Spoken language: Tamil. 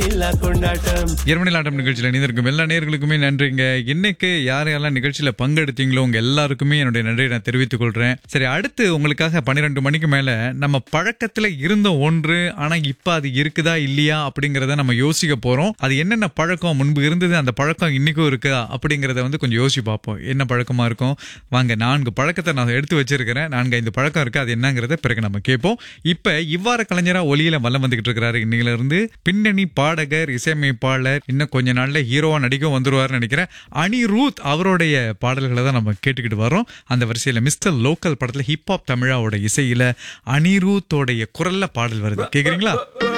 எல்லையில்லா கொண்டாட்டம் இரமணில் ஆட்டம் நிகழ்ச்சியில் இணைந்திருக்கும் எல்லா நேர்களுக்குமே நன்றிங்க இன்னைக்கு யார் யாரெல்லாம் நிகழ்ச்சியில பங்கெடுத்தீங்களோ உங்க எல்லாருக்குமே என்னுடைய நன்றியை நான் தெரிவித்துக் கொள்றேன் சரி அடுத்து உங்களுக்காக பன்னிரெண்டு மணிக்கு மேல நம்ம பழக்கத்துல இருந்த ஒன்று ஆனா இப்ப அது இருக்குதா இல்லையா அப்படிங்கறத நம்ம யோசிக்க போறோம் அது என்னென்ன பழக்கம் முன்பு இருந்தது அந்த பழக்கம் இன்னைக்கும் இருக்குதா அப்படிங்கறத வந்து கொஞ்சம் யோசிச்சு பார்ப்போம் என்ன பழக்கமா இருக்கும் வாங்க நான்கு பழக்கத்தை நான் எடுத்து வச்சிருக்கிறேன் நான்கு ஐந்து பழக்கம் இருக்கு அது என்னங்கிறத பிறகு நம்ம கேட்போம் இப்ப இவ்வாறு கலைஞரா ஒலியில வல்லம் வந்துகிட்டு இருக்கிறாரு இன்னையில இருந்து பின்னணி பாடகர் இசையமைப்பாளர் இன்னும் கொஞ்ச நாள்ல ஹீரோவா நடிக்க வந்துருவாருன்னு நினைக்கிறேன் அனிருத் அவருடைய பாடல்களை தான் நம்ம கேட்டுக்கிட்டு வரோம் அந்த வரிசையில மிஸ்டர் லோக்கல் படத்துல ஹிப்ஹாப் தமிழாவோட இசையில அனிருத்தோடைய குரல்ல பாடல் வருது கேக்குறீங்களா